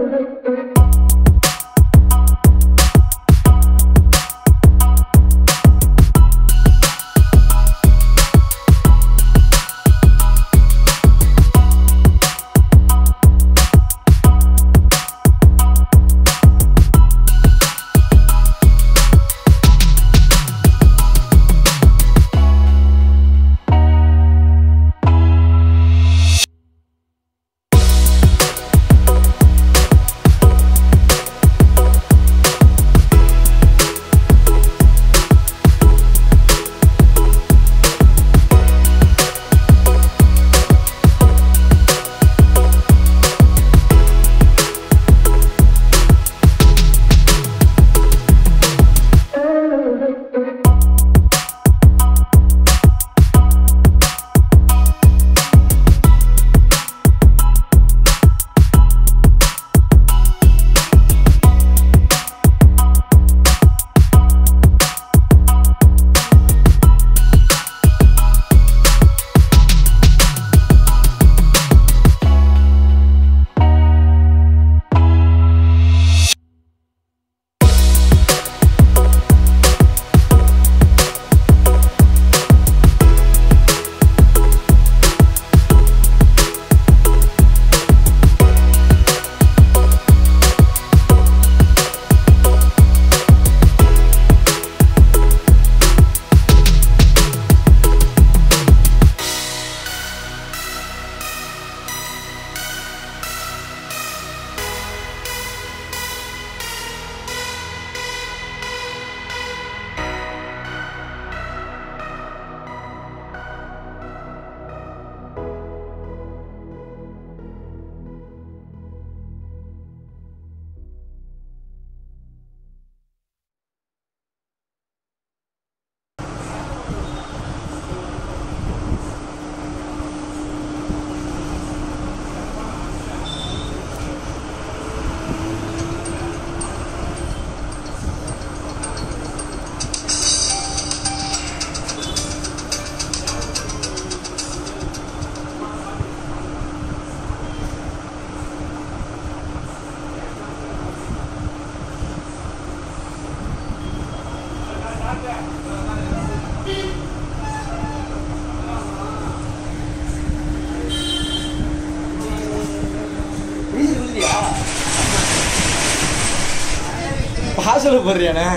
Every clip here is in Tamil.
பாசல போடுறியாண்ணே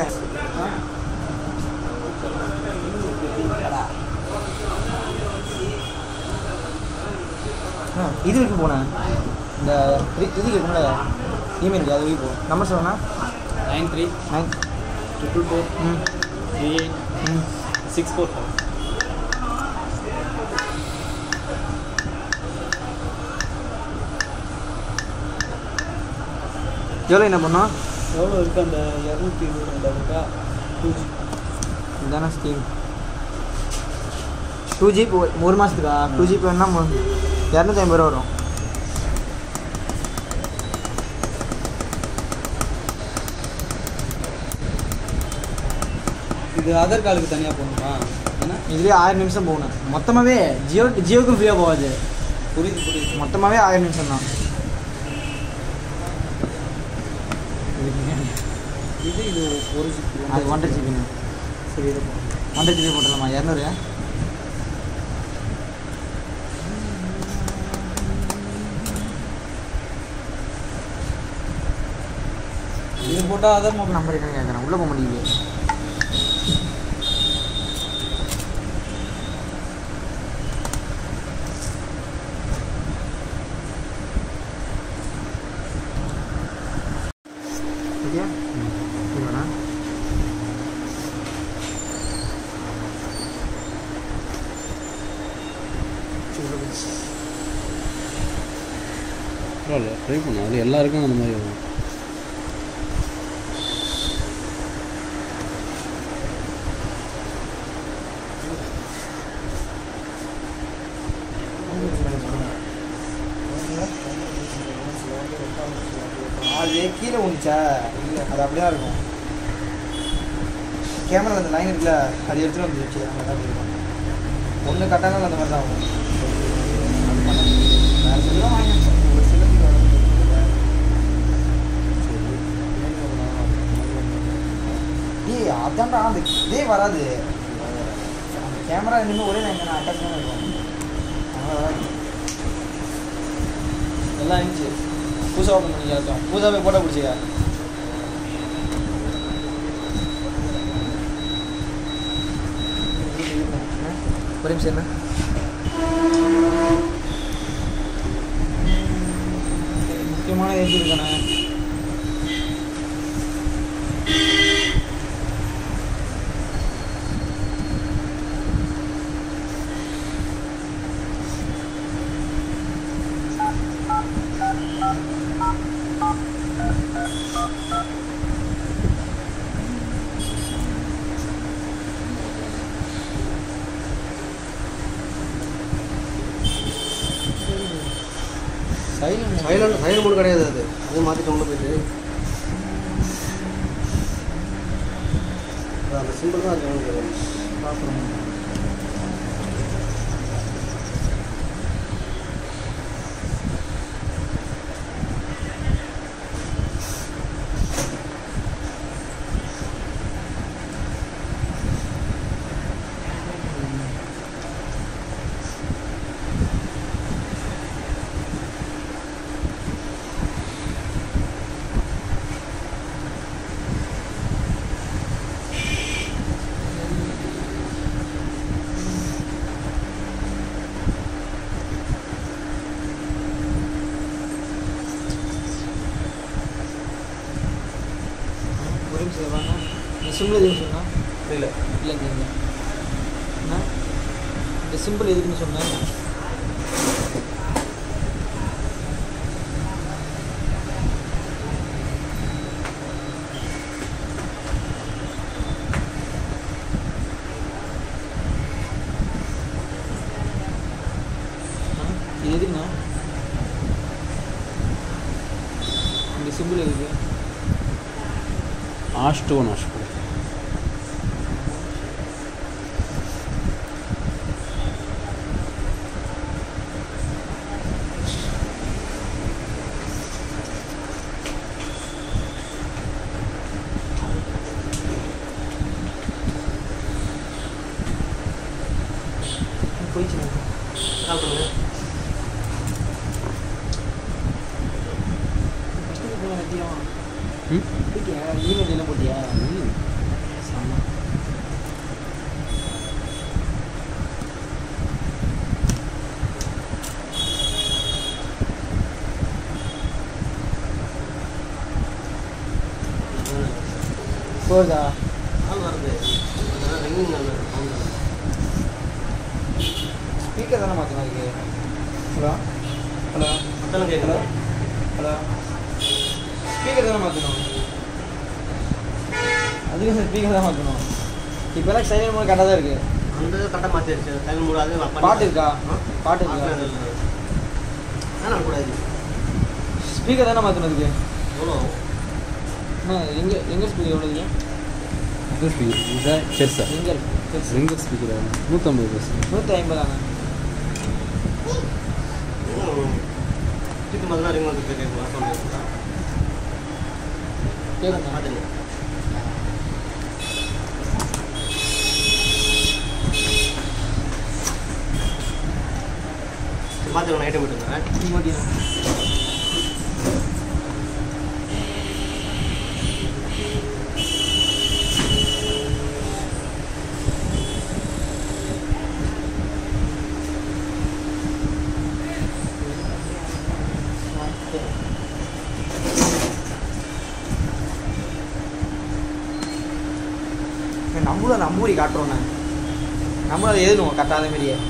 ஆ, இது வரைக்கும் போனேன் இந்த இது- இதுக்கு இருக்கும்ல இமெயிலுக்கு அது வரைக்கும் போ நம்பர் சொல்லணா nine three nine triple four ம் த்ரீ எயிட் ம் சிக்ஸ் ஃபோர் ஃபோர் எவ்வளோ என்ன பண்ணோம் எவ்வளோ இருக்குது அந்த இரநூத்தி இருபது ரெண்டு இருக்கா டூ ஜி இதானே ஸ்கீம் டூ ஜிபி ஒரு மாதத்துக்கா டூ ஜிபி வேணா இரநூத்தி ஐம்பது ரூபா வரும் இது ஆதார் கார்டுக்கு தனியாக போகணுமா ஏன்னா இதுலேயே ஆயிரம் நிமிஷம் போகணும் மொத்தமாகவே ஜியோ ஜியோக்கும் ஃப்ரீயாக போகாது புரியுது புரியுது மொத்தமாகவே ஆயிரம் நிமிஷம் தான் இது இது ஒரு ஜிபி அது ஒன்றரை ஜிபிங்க சரி இது போ. ஒன்றரை ஜிபி போட்டுடலாமா இரநூறு இது போட்டால் ஆதார் மொபைல் நம்பர் என்னன்னு கேட்குறேன் உள்ளே போக முடியல ஓகே இல்லைண்ணா பரவாயில்ல ட்ரை பண்ணு அது எல்லாருக்கும் அந்த மாதிரி வரும் அது கீழே வந்துச்சா இல்லை அது அப்படியே தான் இருக்கும் கேமரா அந்த லைன் இருக்குல்ல அது எடுத்துகிட்டு வந்துருச்சு அந்த மாதிரி இருக்கும் ஒன்று கட்டானாலும் அந்த மாதிரி தான் ஆகும் அது பண்ண முடியாது. வேறு செல்லாம் வாங்கி ஒரு சிலருக்கு வர முடியாது. அதான்டா அந்த இதே வராது அந்த கேமரா இனிமேல் ஒரே நான் எங்கே அட்டாச் தான் இருக்கும் அதனால வராது எல்லாம் இருந்துச்சு பூசா ஓப்பன் பண்ணி ஏற்றோம் பூசா போய் போட்டோ பிடிச்சிக்க ஒரு நிமிஷம் என்ன முக்கியமான ஏஜ் இருக்கானே சைலண்ட் சைலண்ட் சைலண்ட் மோடு கிடையாது அது அது மாற்றிட்டு உள்ள போயிட்டு அது அந்த சிம்பிள் தான் அது பார்க்குறோம் ஒரு நிமிஷம் வாங்க இந்த சிம்பிள் எதுன்னு சொன்னா இல்லை இல்லைங்க இல்லை என்ன இந்த சிம்பிள் எதுக்குன்னு சொன்னேன் ஆ, இது எதுக்குண்ணா இந்த சிம்பிள் எதுக்கு ஆஷ்டு ஒன் ஆஷ்டு போயிடுச்சு கால் பண்ணுங்க ஃபஸ்ட்டு போன வெட்டியும் ம் போயிட்டியா இமெயில் எல்லாம் போட்டியா செம்ம போதா கால் வருது அதனால ரிங்கிங் நல்ல சவுண்ட் ஸ்பீக்கர் தானே மாற்றணும் அதுக்கு ஹலோ ஹலோ மத்தெல்லாம் ஹலோ கேட்கல ஹலோ ஸ்பீக்கர் தானே மாற்றணும் அதுக்கு ஸ்பீக்கர் தான் மாற்றணும் இப்போல்லாம் சைலண்ட் மோட் கரெக்டாக தான் இருக்குது அந்த கரெக்டாக மாற்றிடுச்சு டைம் மூடு அது பண்ணி- பாட்டு இருக்கா ஆ? பாட்டு இருக்கா பாட்டு இல்லை. வேணாம் கூடாது ஸ்பீக்கர் தானே மாற்றணும் அதுக்கு எவ்வளோ என்ன எங்கே எங்கே ஸ்பீக்கர் எவ்வளோ இருக்கு இது ஸ்பீக்கர் இதா பெருசா எங்கே இருக்கு ரிங்கர் ஸ்பீக்கர் நூற்றம்பது பெருசு நூற்றி ஐம்பதாங்க தூக்கி முதல்ல ரிங் வந்து கேட்கலாம் சொல்லுங்க கேட்குங்க மாற்றுங்க சரி பார்த்துக்கணும் நைட்டு விட்டுருங்க நீ மாட்டியா நம்மளும் அந்த அம்பூரி காட்டுறோண்ணே நம்மளும் அதை எழுதுவோம் கரெக்டாக அதே மாதிரியே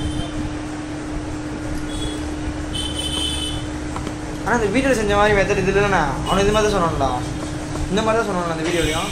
ஆனால் இந்த வீடியோவில் செஞ்ச மாதிரி மெத்தட் இது இல்லைண்ணா அவனை இது மாதிரி தான் சொன்னான்டா இந்த மாதிரி தான் சொன்னான் அந்த வீடியோலையும்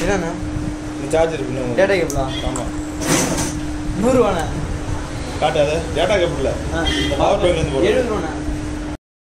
என்னண்ணா இந்த சார்ஜர் பின்னு டேட்டா கேபிளா ஆமாம் நூறுரூவாண்ணே காட்டாத டேட்டா கேபிள் ஆ இந்த power bank ல இருந்து போடுறது. எழுபது ரூபாண்ணே